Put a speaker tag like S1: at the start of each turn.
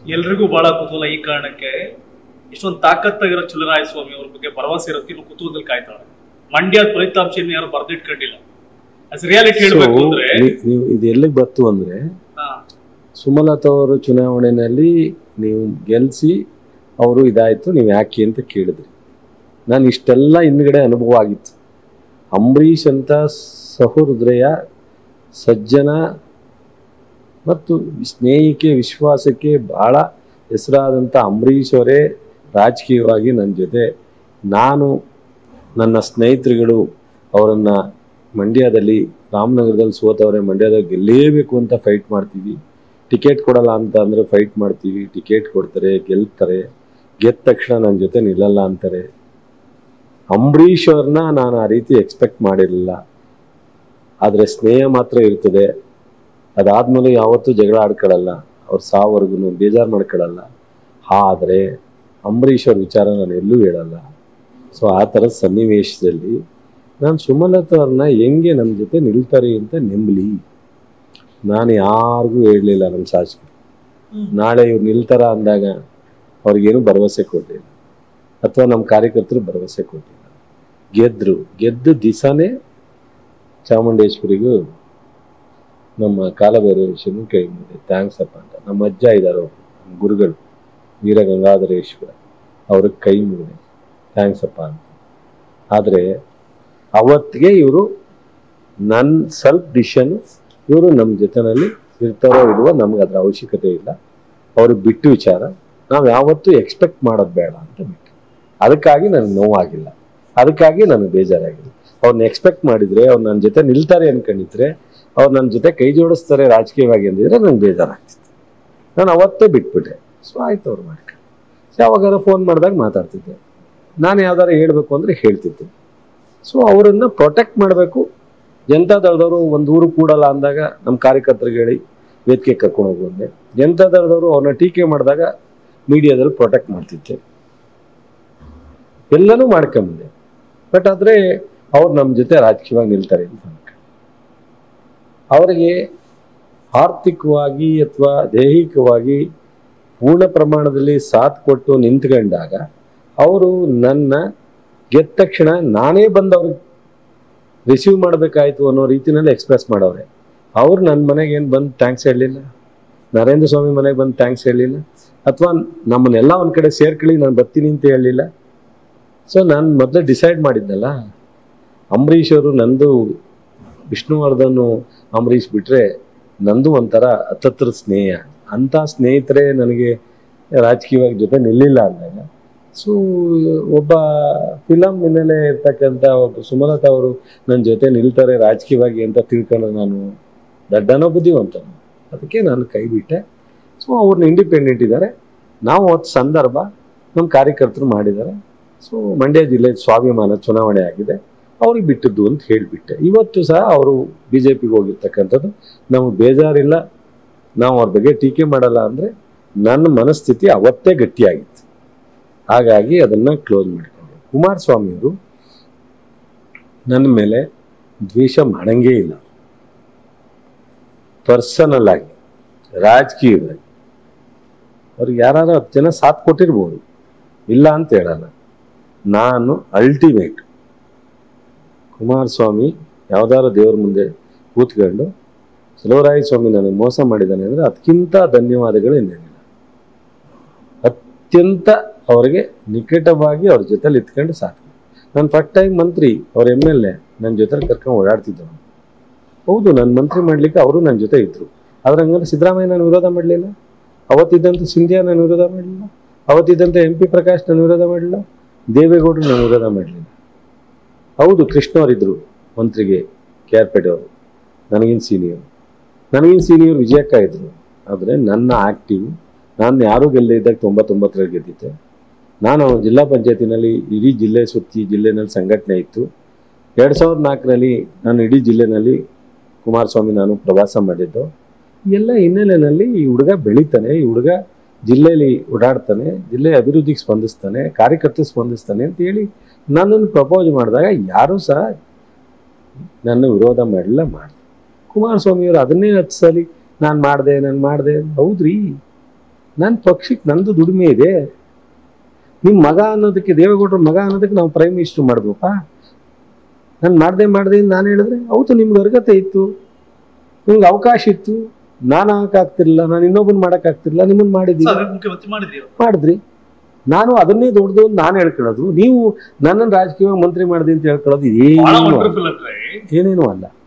S1: ಎಲ್ರಿಗೂ ಬಹಳ ಕುತೂಹಲ ಈ ಕಾರಣಕ್ಕೆ ಇಷ್ಟೊಂದು ತಾಕತ್ತಾಗಿರೋ ಚಲರಾಯ ಸ್ವಾಮಿ ಅವ್ರ ಬಗ್ಗೆ ಭರವಸೆ ಇರುತ್ತೆ ಇನ್ನು ಕುತೂಹಲದಲ್ಲಿ ಕಾಯ್ತಾಳೆ ಮಂಡ್ಯದ ಫಲಿತಾಂಶ ಇನ್ನು ಯಾರು ಬರ್ದಿಟ್ಕೊಂಡಿಲ್ಲ ಅಸ್ ರಿಯಾಲಿಟಿ ಹೇಳ್ಬೇಕು
S2: So,
S1: ಅಂದ್ರೆ
S2: ನೀ- ನೀವು ಇದು ಎಲ್ಲಿಗೆ ಬರ್ತು ಅಂದ್ರೆ
S1: ಹಾ,
S2: ಸುಮಲತಾ ಅವರು ಚುನಾವಣೆಯಲ್ಲಿ ನೀವು ಗೆಲ್ಲಿಸಿ ಅವರು ಇದಾಯಿತು ನೀವು ಯಾಕೆ ಅಂತ ಕೇಳಿದ್ರಿ ನಾನು ಇಷ್ಟೆಲ್ಲ ಹಿಂದ್ಗಡೆ ಅನುಭವ ಆಗಿತ್ತು ಅಂಬರೀಷ್ ಅಂತ ಸಹೃದಯ ಸಜ್ಜನ ಮತ್ತು ಸ್ನೇಹಿಕೆ ವಿಶ್ವಾಸಕ್ಕೆ ಭಾಳ ಹೆಸರಾದಂಥ ಅಂಬರೀಷ್ ಅವರೇ ರಾಜಕೀಯವಾಗಿ ನನ್ನ ಜೊತೆ ನಾನು ನನ್ನ ಸ್ನೇಹಿತರುಗಳು ಅವರನ್ನು ಮಂಡ್ಯದಲ್ಲಿ ರಾಮನಗರದಲ್ಲಿ ಸೋತವರೆ ಮಂಡ್ಯದಲ್ಲಿ ಗೆಲ್ಲೇಬೇಕು ಅಂತ ಫೈಟ್ ಮಾಡ್ತೀವಿ ಟಿಕೆಟ್ ಕೊಡಲ್ಲ ಅಂತ ಅಂದರೆ ಫೈಟ್ ಮಾಡ್ತೀವಿ ಟಿಕೆಟ್ ಕೊಡ್ತಾರೆ ಗೆಲ್ತಾರೆ ಗೆದ್ದ ತಕ್ಷಣ ನನ್ನ ಜೊತೆ ನಿಲ್ಲಲ್ಲ ಅಂತಾರೆ ಅಂಬರೀಷ್ ಅವ್ರನ್ನ ನಾನು ಆ ರೀತಿ ಎಕ್ಸ್ಪೆಕ್ಟ್ ಮಾಡಿರಲಿಲ್ಲ ಆದರೆ ಸ್ನೇಹ ಮಾತ್ರ ಇರ್ತದೆ ಅದಾದ್ಮೇಲೆ ಯಾವತ್ತೂ ಜಗಳ ಆಡ್ಕೊಳ್ಳಲ್ಲ ಅವ್ರ ಸಾವರೆಗೂ ಬೇಜಾರು ಮಾಡ್ಕೊಳ್ಳಲ್ಲ ಆದರೆ ಅಂಬರೀಷ್ ಅವ್ರ ವಿಚಾರ ನಾನು ಎಲ್ಲೂ ಹೇಳಲ್ಲ ಸೊ ಆ ಥರದ ಸನ್ನಿವೇಶದಲ್ಲಿ ನಾನು ಸುಮಲತಾ ಅವ್ರನ್ನ ಹೆಂಗೆ ನಮ್ಮ ಜೊತೆ ನಿಲ್ತಾರೆ ಅಂತ ನೆಮ್ಮಲಿ ನಾನು ಯಾರಿಗೂ ಹೇಳಲಿಲ್ಲ ನಮ್ಮ ಶಾಸಕರು ನಾಳೆ ಇವ್ರು ನಿಲ್ತಾರ ಅಂದಾಗ ಅವ್ರಿಗೇನು ಭರವಸೆ ಕೊಡಲಿಲ್ಲ ಅಥವಾ ನಮ್ಮ ಕಾರ್ಯಕರ್ತರು ಭರವಸೆ ಕೊಡಲಿಲ್ಲ ಗೆದ್ರು ಗೆದ್ದ ದಿವಸನೇ ಚಾಮುಂಡೇಶ್ವರಿಗೂ ನಮ್ಮ ಕಾಲಭೈರವೇಶ್ವರನು ಕೈ ಮುಗಿದೆ ಥ್ಯಾಂಕ್ಸ್ ಅಪ್ಪ ಅಂತ ನಮ್ಮ ಅಜ್ಜ ಇದ್ದಾರೆ ಅವರು ನಮ್ಮ ಗುರುಗಳು ವೀರ ಗಂಗಾಧರೇಶ್ವರ ಅವ್ರಿಗೆ ಕೈ ಮುಗಿದೆ ಥ್ಯಾಂಕ್ಸ್ ಅಪ್ಪ ಅಂತ ಆದರೆ ಅವತ್ತಿಗೆ ಇವರು ನನ್ನ ಸೆಲ್ಫ್ ಡಿಶನ್ ಇವರು ನಮ್ಮ ಜೊತೆನಲ್ಲಿ ಇರ್ತಾರೋ ಇಲ್ವೋ ನಮ್ಗೆ ಅದರ ಅವಶ್ಯಕತೆ ಇಲ್ಲ ಅವ್ರಿಗೆ ಬಿಟ್ಟು ವಿಚಾರ ನಾವು ಯಾವತ್ತೂ ಎಕ್ಸ್ಪೆಕ್ಟ್ ಮಾಡೋದು ಬೇಡ ಅಂತ ಬಿಟ್ಟು ಅದಕ್ಕಾಗಿ ನನಗೆ ನೋವಾಗಿಲ್ಲ ಅದಕ್ಕಾಗಿ ನನಗೆ ಬೇಜಾರಾಗಿಲ್ಲ ಅವ್ರನ್ನ ಎಕ್ಸ್ಪೆಕ್ಟ್ ಮಾಡಿದರೆ ಅವ್ರು ನನ್ನ ಜೊತೆ ನಿಲ್ತಾರೆ ಅನ್ಕೊಂಡಿದ್ರೆ ಅವ್ರು ನನ್ನ ಜೊತೆ ಕೈ ಜೋಡಿಸ್ತಾರೆ ರಾಜಕೀಯವಾಗಿ ಅಂದಿದ್ರೆ ನಂಗೆ ಬೇಜಾರಾಗ್ತಿತ್ತು ನಾನು ಅವತ್ತೇ ಬಿಟ್ಬಿಟ್ಟೆ ಸೊ ಆಯ್ತು ಅವ್ರು ಮಾಡ್ಕೊಂಡು ಯಾವಾಗಾರ ಫೋನ್ ಮಾಡಿದಾಗ ಮಾತಾಡ್ತಿದ್ದೆ ನಾನು ಯಾವ್ದಾರು ಹೇಳಬೇಕು ಅಂದರೆ ಹೇಳ್ತಿದ್ದೆ ಸೊ ಅವರನ್ನು ಪ್ರೊಟೆಕ್ಟ್ ಮಾಡಬೇಕು ಜನತಾ ದಳದವರು ಒಂದು ಊರು ಕೂಡಲ್ಲ ಅಂದಾಗ ನಮ್ಮ ಕಾರ್ಯಕರ್ತರಿಗೆ ಹೇಳಿ ವೇದಿಕೆ ಕರ್ಕೊಂಡು ಹೋಗುವಂತೆ ಜನತಾ ದಳದವರು ಅವ್ರನ್ನ ಟೀಕೆ ಮಾಡಿದಾಗ ಮೀಡಿಯಾದಲ್ಲಿ ಪ್ರೊಟೆಕ್ಟ್ ಮಾಡ್ತಿದ್ದೆ ಎಲ್ಲನೂ ಮಾಡ್ಕೊಂಬಂದೆ ಬಟ್ ಆದರೆ ಅವ್ರು ನಮ್ಮ ಜೊತೆ ರಾಜಕೀಯವಾಗಿ ನಿಲ್ತಾರೆ ಅಂತ ಅನ್ಕೊಂಡೆ. ಅವರಿಗೆ ಆರ್ಥಿಕವಾಗಿ ಅಥವಾ ದೈಹಿಕವಾಗಿ ಪೂರ್ಣ ಪ್ರಮಾಣದಲ್ಲಿ ಸಾಥ್ ಕೊಟ್ಟು ನಿಂತ್ಕೊಂಡಾಗ ಅವರು ನನ್ನ ಗೆದ್ದ ತಕ್ಷಣ ನಾನೇ ಬಂದು ಅವ್ರಿಗೆ ರಿಸೀವ್ ಮಾಡಬೇಕಾಯ್ತು ಅನ್ನೋ ರೀತಿನಲ್ಲಿ ಎಕ್ಸ್ಪ್ರೆಸ್ ಮಾಡವ್ರೆ ಅವ್ರು ನನ್ನ ಮನೆಗೆ ಏನು ಬಂದು ಥ್ಯಾಂಕ್ಸ್ ಹೇಳಲಿಲ್ಲ ನರೇಂದ್ರ ಸ್ವಾಮಿ ಮನೆಗೆ ಬಂದು ಥ್ಯಾಂಕ್ಸ್ ಹೇಳಲಿಲ್ಲ ಅಥವಾ ನಮ್ಮನ್ನೆಲ್ಲ ಒಂದು ಕಡೆ ಸೇರ್ಕೊಳ್ಳಿ ನಾನು ಬರ್ತೀನಿ ಅಂತ ಹೇಳಲಿಲ್ಲ ಸೊ ನಾನು ಮೊದಲೇ ಡಿಸೈಡ್ ಮಾಡಿದ್ನಲ್ಲ ಅಂಬರೀಷ್ ಅವರು ನಂದು ವಿಷ್ಣುವರ್ಧನ್ ಅಂಬರೀಷ್ ಬಿಟ್ಟರೆ ನಂದು ಒಂಥರ ಹತ್ತತ್ರ ಸ್ನೇಹ ಅಂಥ ಸ್ನೇಹಿತರೆ ನನಗೆ ರಾಜಕೀಯವಾಗಿ ಜೊತೆ ನಿಲ್ಲಿಲ್ಲ ಅಂದಾಗ ಸೊ ಒಬ್ಬ ಫಿಲಮ್ ಹಿನ್ನೆಲೆ ಇರ್ತಕ್ಕಂಥ ಒಬ್ಬ ಸುಮಲತಾ ಅವರು ನನ್ನ ಜೊತೆ ನಿಲ್ತಾರೆ ರಾಜಕೀಯವಾಗಿ ಅಂತ ತಿಳ್ಕೊಂಡ್ರೆ ನಾನು ದಡ್ಡನೋ ಬುದ್ಧಿವಂತನು ಅದಕ್ಕೆ ನಾನು ಕೈ ಬಿಟ್ಟೆ ಸೊ ಅವ್ರನ್ನ ಇಂಡಿಪೆಂಡೆಂಟ್ ಇದ್ದಾರೆ ನಾವು ಅವತ್ತು ಸಂದರ್ಭ ನಮ್ಮ ಕಾರ್ಯಕರ್ತರು ಮಾಡಿದ್ದಾರೆ ಸೊ ಮಂಡ್ಯ ಜಿಲ್ಲೆ ಸ್ವಾಭಿಮಾನ ಚುನಾವಣೆ ಆಗಿದೆ ಅವ್ರಿಗೆ ಬಿಟ್ಟದ್ದು ಅಂತ ಹೇಳಿಬಿಟ್ಟೆ ಇವತ್ತು ಸಹ ಅವರು ಬಿ ಜೆ ಪಿಗೆ ಹೋಗಿರ್ತಕ್ಕಂಥದ್ದು ನಮಗೆ ಬೇಜಾರಿಲ್ಲ ನಾವು ಅವ್ರ ಬಗ್ಗೆ ಟೀಕೆ ಮಾಡಲ್ಲ ಅಂದರೆ ನನ್ನ ಮನಸ್ಥಿತಿ ಅವತ್ತೇ ಗಟ್ಟಿಯಾಗಿತ್ತು ಹಾಗಾಗಿ ಅದನ್ನು ಕ್ಲೋಸ್ ಮಾಡಿಕೊಂಡೆ ಕುಮಾರಸ್ವಾಮಿಯವರು ನನ್ನ ಮೇಲೆ ದ್ವೇಷ ಮಾಡಂಗೇ ಇಲ್ಲ ಪರ್ಸನಲ್ ಆಗಿ ರಾಜಕೀಯವಾಗಿ ಅವ್ರಿಗೆ ಯಾರು ಹತ್ತು ಜನ ಸಾಥ್ ಕೊಟ್ಟಿರ್ಬೋದು ಇಲ್ಲ ಅಂತ ಹೇಳಲ್ಲ ನಾನು ಅಲ್ಟಿಮೇಟ್ ಕುಮಾರಸ್ವಾಮಿ ಯಾವ್ದಾದ್ರು ದೇವ್ರ ಮುಂದೆ ಕೂತ್ಕೊಂಡು ಸಲವರಾಯ ಸ್ವಾಮಿ ನನಗೆ ಮೋಸ ಮಾಡಿದ್ದಾನೆ ಅಂದರೆ ಅದಕ್ಕಿಂತ ಧನ್ಯವಾದಗಳು ಇನ್ನೇನಿಲ್ಲ ಅತ್ಯಂತ ಅವರಿಗೆ ನಿಕಟವಾಗಿ ಅವ್ರ ಜೊತೆಲಿ ಇತ್ಕೊಂಡು ಸಾಕು ನಾನು ಫಸ್ಟ್ ಟೈಮ್ ಮಂತ್ರಿ ಅವ್ರ ಎಮ್ ಎಲ್ ಎ ನನ್ನ ಜೊತೆ ಕರ್ಕೊಂಡು ಓಡಾಡ್ತಿದ್ದನು ಹೌದು ನಾನು ಮಂತ್ರಿ ಮಾಡಲಿಕ್ಕೆ ಅವರು ನನ್ನ ಜೊತೆ ಇದ್ದರು ಆದ್ರೆ ಹಂಗಂದ್ರೆ ಸಿದ್ದರಾಮಯ್ಯ ನಾನು ವಿರೋಧ ಮಾಡಲಿಲ್ಲ ಅವತ್ತಿದ್ದಂಥ ಸಿಂಧಿಯಾ ನಾನು ವಿರೋಧ ಮಾಡಲಿಲ್ಲ ಅವತ್ತಿದ್ದಂಥ ಎಂ ಪಿ ಪ್ರಕಾಶ್ ನಾನು ವಿರೋಧ ಮಾಡಲಿಲ್ಲ ದೇವೇಗೌಡರು ನಾನು ವಿರೋಧ ಮಾಡಲಿಲ್ಲ ಹೌದು ಕೃಷ್ಣ ಅವರಿದ್ದರು ಮಂತ್ರಿಗೆ ಕೆ ಆರ್ ಪೇಟೆ ಅವರು ನನಗಿನ್ ಸೀನಿಯರ್ ನನಗಿನ್ ಸೀನಿಯರ್ ವಿಜಯಕ್ಕ ಇದ್ದರು ಆದರೆ ನನ್ನ ಆ್ಯಕ್ಟಿವ್ ನಾನು ಯಾರೂ ಗೆಲ್ಲದೆ ಇದ್ದಾಗ ತೊಂಬತ್ತೊಂಬತ್ತರಲ್ಲಿ ಗೆದ್ದಿದ್ದೆ ನಾನು ಜಿಲ್ಲಾ ಪಂಚಾಯತಿನಲ್ಲಿ ಇಡೀ ಜಿಲ್ಲೆ ಸುತ್ತಿ ಜಿಲ್ಲೆನಲ್ಲಿ ಸಂಘಟನೆ ಇತ್ತು ಎರಡು ಸಾವಿರದ ನಾಲ್ಕರಲ್ಲಿ ನಾನು ಇಡೀ ಜಿಲ್ಲೆನಲ್ಲಿ ಕುಮಾರಸ್ವಾಮಿ ನಾನು ಪ್ರವಾಸ ಮಾಡಿದ್ದು ಈ ಎಲ್ಲ ಹಿನ್ನೆಲೆಯಲ್ಲಿ ಈ ಹುಡುಗ ಬೆಳಿತಾನೆ ಈ ಹುಡುಗ ಜಿಲ್ಲೆಯಲ್ಲಿ ಓಡಾಡ್ತಾನೆ ಜಿಲ್ಲೆ ಅಭಿವೃದ್ಧಿಗೆ ಸ್ಪಂದಿಸ್ತಾನೆ ಕಾರ್ಯಕರ್ತರು ಸ್ಪಂದಿಸ್ತಾನೆ ಅಂತ ಹೇಳಿ ನನ್ನನ್ನು ಪ್ರಪೋಸ್ ಮಾಡಿದಾಗ ಯಾರೂ ಸಹ ನನ್ನ ವಿರೋಧ ಮಾಡಲಿಲ್ಲ ಮಾಡಿದೆ ಕುಮಾರಸ್ವಾಮಿಯವರು ಅದನ್ನೇ ಹತ್ತು ಸಲ ನಾನು ಮಾಡಿದೆ ನಾನು ಮಾಡಿದೆ ಹೌದ್ರಿ ನನ್ನ ಪಕ್ಷಕ್ಕೆ ನಂದು ದುಡಿಮೆ ಇದೆ ನಿಮ್ಮ ಮಗ ಅನ್ನೋದಕ್ಕೆ ದೇವೇಗೌಡರ ಮಗ ಅನ್ನೋದಕ್ಕೆ ನಾವು ಪ್ರೈಮ್ ಮಿನಿಸ್ಟರ್ ಮಾಡ್ಬೇಕಾ ನಾನು ಮಾಡದೆ ಮಾಡದೆ ನಾನು ಹೇಳಿದ್ರೆ ಹೌದು ನಿಮ್ಗೆ ಅರ್ಹತೆ ಇತ್ತು ನಿಮ್ಗೆ ಅವಕಾಶ ಇತ್ತು ನಾನು ಹಾಕಾಗ್ತಿರ್ಲಿಲ್ಲ ನಾನು ಇನ್ನೊಬ್ಬನ ಮಾಡೋಕ್ಕಾಗ್ತಿರ್ಲಿಲ್ಲ ನಿಮ್ಮನ್ನು ಮಾಡಿದ್ದೀನಿ
S1: ಸರ್ ಮುಖ್ಯಮಂತ್ರಿ ಮಾಡಿದ್ರಿ ಅವ್ರು.
S2: ಮಾಡಿದ್ರಿ ನಾನು ಅದನ್ನೇ ದೊಡ್ಡದು ಅಂತ ನಾನು ಹೇಳ್ಕೊಳ್ಳೋದು ನೀವು ನನ್ನನ್ನು ರಾಜಕೀಯ ಮಂತ್ರಿ ಮಾಡಿದೆ ಅಂತ ಹೇಳ್ಕೊಳ್ಳೋದು
S1: ಬಹಳ
S2: ಏನೇನು
S1: ವಂಡರ್ಫುಲ್ ಅಂದ್ರೆ
S2: ಏನೇನೂ ಅಲ್ಲ